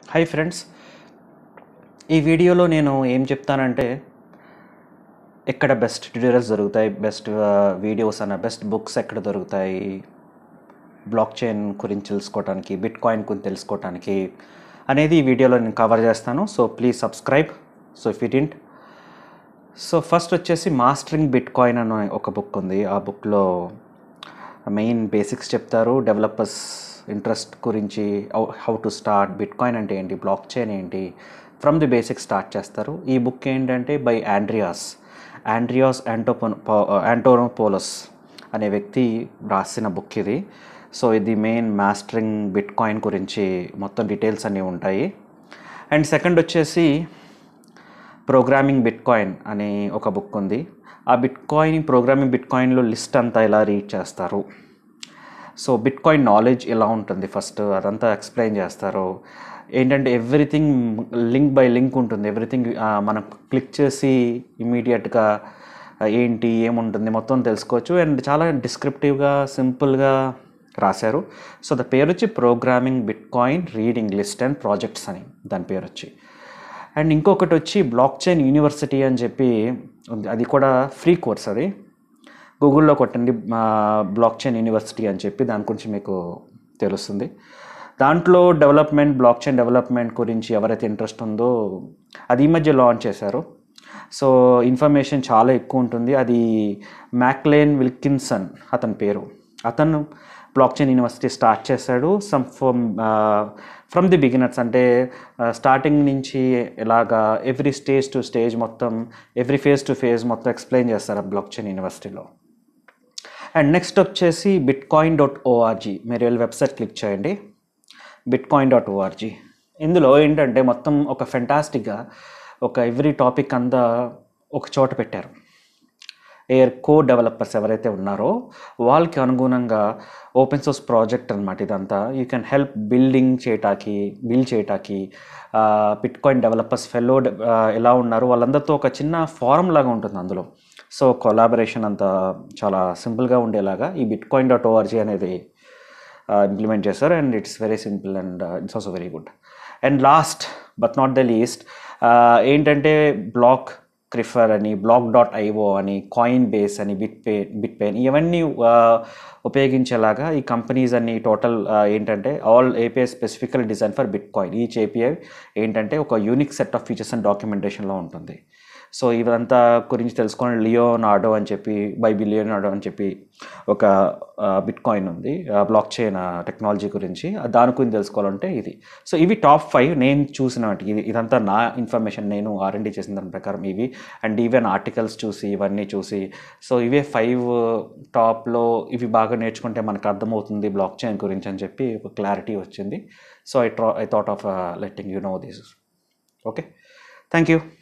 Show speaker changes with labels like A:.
A: hi friends ఈ వీడియోలో నేను ఏం చెప్తానంటే ఎక్కడ బెస్ట్ ట్యూటోరియల్స్ దొరుకుతాయి బెస్ట్ వీడియోస్ అన్న బెస్ట్ బుక్స్ ఎక్కడ దొరుకుతాయి బ్లాక్ చైన్ గురించి తెలుసుకోవడానికి బిట్ కాయిన్ గురించి తెలుసుకోవడానికి అనేది ఈ వీడియోలో నేను కవర్ చేస్తాను so please subscribe so if it ఇంట్ సో ఫస్ట్ వచ్చేసి మాస్టరింగ్ బిట్ కాయిన్ అనే ఒక బుక్ ఉంది ఆ బుక్లో మెయిన్ బేసిక్స్ చెప్తారు డెవలపర్స్ ఇంట్రెస్ట్ గురించి how to start Bitcoin అంటే ఏంటి బ్లాక్ చైన్ ఏంటి ఫ్రమ్ ది బేసిక్స్ స్టార్ట్ చేస్తారు ఈ బుక్ ఏంటంటే బై ఆండ్రియాస్ ఆండ్రియాస్ యాంటోపోన్ యాంటోనోపోలస్ అనే వ్యక్తి రాసిన బుక్ ఇది సో ఇది మెయిన్ మాస్టరింగ్ బిట్ కాయిన్ గురించి మొత్తం డీటెయిల్స్ అన్నీ ఉంటాయి అండ్ సెకండ్ వచ్చేసి ప్రోగ్రామింగ్ బిట్ కాయిన్ అనే ఒక బుక్ ఉంది ఆ బిట్ కాయిన్ ప్రోగ్రామింగ్ బిట్ కాయిన్లో లిస్ట్ అంతా ఎలా రీడ్ చేస్తారు సో బిట్ కాయిన్ నాలెడ్జ్ ఎలా ఉంటుంది ఫస్ట్ అదంతా ఎక్స్ప్లెయిన్ చేస్తారు ఏంటంటే ఎవ్రీథింగ్ లింక్ బై లింక్ ఉంటుంది ఎవ్రీథింగ్ మనం క్లిక్ చేసి ఇమీడియట్గా ఏంటి ఏముంటుంది మొత్తం తెలుసుకోవచ్చు అండ్ చాలా డిస్క్రిప్టివ్గా సింపుల్గా రాశారు సో ద పేరు వచ్చి programming Bitcoin reading list and projects అని దాని పేరు వచ్చి అండ్ ఇంకొకటి వచ్చి బ్లాక్ చైన్ యూనివర్సిటీ అని చెప్పి ఉంది అది కూడా ఫ్రీ కోర్స్ అది గూగుల్లో కొట్టండి బ్లాక్ చైన్ యూనివర్సిటీ అని చెప్పి దాని గురించి మీకు తెలుస్తుంది దాంట్లో డెవలప్మెంట్ బ్లాక్ చైన్ డెవలప్మెంట్ గురించి ఎవరైతే ఇంట్రెస్ట్ ఉందో అది ఈ మధ్య లాంచ్ చేశారు సో ఇన్ఫర్మేషన్ చాలా ఎక్కువ ఉంటుంది అది మ్యాక్లేన్ విల్కిన్సన్ అతని పేరు అతను బ్లాక్ చైన్ యూనివర్సిటీ స్టార్ట్ చేశాడు some from from the beginners అంటే స్టార్టింగ్ నుంచి ఎలాగా ఎవ్రీ స్టేజ్ టు స్టేజ్ మొత్తం ఎవ్రీ ఫేజ్ టు ఫేజ్ మొత్తం ఎక్స్ప్లెయిన్ చేస్తారు ఆ బ్లాక్ చైన్ యూనివర్సిటీలో అండ్ నెక్స్ట్ వచ్చేసి బిట్ కాయిన్ డాట్ ఓఆర్జీ మీరు వెళ్ళి వెబ్సైట్ క్లిక్ చేయండి బిట్ కాయిన్ డాట్ ఓఆర్జీ ఇందులో ఏంటంటే మొత్తం ఒక ఫెంటాస్టిక్గా ఒక ఎవ్రీ టాపిక్ అంతా ఒక చోట పెట్టారు ఎయిర్ కో డెవలపర్స్ ఎవరైతే ఉన్నారో వాళ్ళకి అనుగుణంగా ఓపెన్ సోర్స్ ప్రాజెక్ట్ అనమాట ఇదంతా యూ కెన్ హెల్ప్ బిల్డింగ్ చేయటానికి బిల్డ్ చేయటానికి బిట్ కాయిన్ డెవలపర్స్ ఫెలో ఎలా ఉన్నారు వాళ్ళందరితో ఒక చిన్న ఫారం లాగా ఉంటుంది అందులో సో కొలాబరేషన్ అంతా చాలా సింపుల్గా ఉండేలాగా ఈ బిట్ కాయిన్ డాట్ ఓఆర్జీ అనేది ఇంప్లిమెంట్ చేశారు and it's very simple and it's also very good and last but not the least ఏంటంటే బ్లాక్ క్రిఫర్ అని బ్లాక్ డాట్ ఐఓ అని కాయిన్ బేస్ అని బిట్ పే బిట్ పేన్ ఇవన్నీ ఉపయోగించేలాగా ఈ companies అన్ని టోటల్ ఏంటంటే all API specifical design for bitcoin each API ఏంటంటే ఒక unique set of features and డాక్యుమెంటేషన్లో ఉంటుంది సో ఇదంతా గురించి తెలుసుకోండి లియోనార్డో అని చెప్పి బైబి లియోనార్డో అని చెప్పి ఒక బిట్ కాయిన్ ఉంది బ్లాక్ చైన్ టెక్నాలజీ గురించి దాని గురించి తెలుసుకోవాలంటే ఇది సో ఇవి టాప్ ఫైవ్ నేను చూసిన ఇది ఇదంతా నా ఇన్ఫర్మేషన్ నేను ఆర్ఎండి చేసిన దాని ప్రకారం ఇవి అండ్ ఈవెన్ ఆర్టికల్స్ చూసి ఇవన్నీ చూసి సో ఇవే ఫైవ్ టాప్లో ఇవి బాగా నేర్చుకుంటే మనకు అర్థమవుతుంది బ్లాక్ చైన్ గురించి అని చెప్పి ఒక క్లారిటీ వచ్చింది సో ఐ ట్రా I thought of letting you know this okay thank you